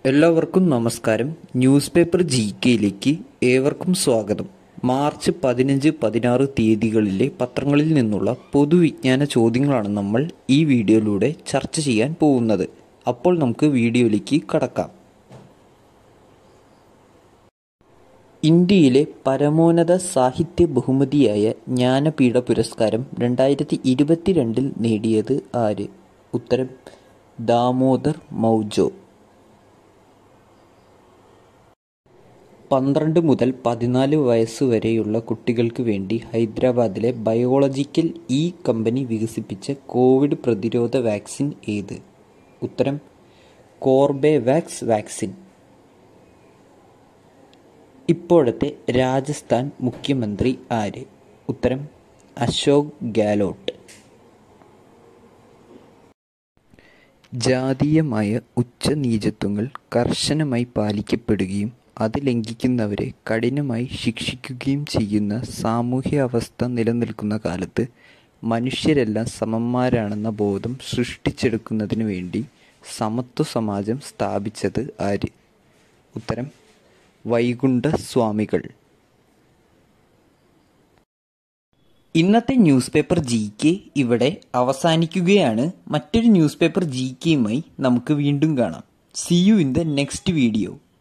എല്ലാവർക്കും നമസ്കാരം news paper G കെയിലേക്ക് ഏവർക്കും സ്വാഗതം മാർച്ച് പതിനഞ്ച് പതിനാറ് തീയതികളിലെ പത്രങ്ങളിൽ നിന്നുള്ള പൊതുവിജ്ഞാന ചോദ്യങ്ങളാണ് നമ്മൾ ഈ വീഡിയോയിലൂടെ ചർച്ച ചെയ്യാൻ പോകുന്നത് അപ്പോൾ നമുക്ക് വീഡിയോയിലേക്ക് കടക്കാം ഇന്ത്യയിലെ പരമോന്നത സാഹിത്യ ബഹുമതിയായ ജ്ഞാനപീഠ പുരസ്കാരം രണ്ടായിരത്തി ഇരുപത്തിരണ്ടിൽ നേടിയത് ആര് ഉത്തരം ദാമോദർ മൗജോ പന്ത്രണ്ട് മുതൽ പതിനാല് വയസ്സ് വരെയുള്ള കുട്ടികൾക്ക് വേണ്ടി ഹൈദരാബാദിലെ ബയോളജിക്കൽ ഇ കമ്പനി വികസിപ്പിച്ച കോവിഡ് പ്രതിരോധ വാക്സിൻ ഏത് ഉത്തരം കോർബെവാക്സ് വാക്സിൻ ഇപ്പോഴത്തെ രാജസ്ഥാൻ മുഖ്യമന്ത്രി ആര് ഉത്തരം അശോക് ഗാലോട്ട് ജാതീയമായ ഉച്ചനീചത്വങ്ങൾ കർശനമായി പാലിക്കപ്പെടുകയും അത് ലംഘിക്കുന്നവരെ കഠിനമായി ശിക്ഷിക്കുകയും ചെയ്യുന്ന സാമൂഹ്യ അവസ്ഥ നിലനിൽക്കുന്ന കാലത്ത് മനുഷ്യരെല്ലാം സമന്മാരാണെന്ന ബോധം സൃഷ്ടിച്ചെടുക്കുന്നതിനു വേണ്ടി സമത്വ സമാജം സ്ഥാപിച്ചത് ആര് ഉത്തരം വൈകുണ്ഠ സ്വാമികൾ ഇന്നത്തെ ന്യൂസ് പേപ്പർ ജി കെ ഇവിടെ അവസാനിക്കുകയാണ് മറ്റൊരു ന്യൂസ് പേപ്പർ ജി കെയുമായി നമുക്ക് വീണ്ടും കാണാം see you in the next video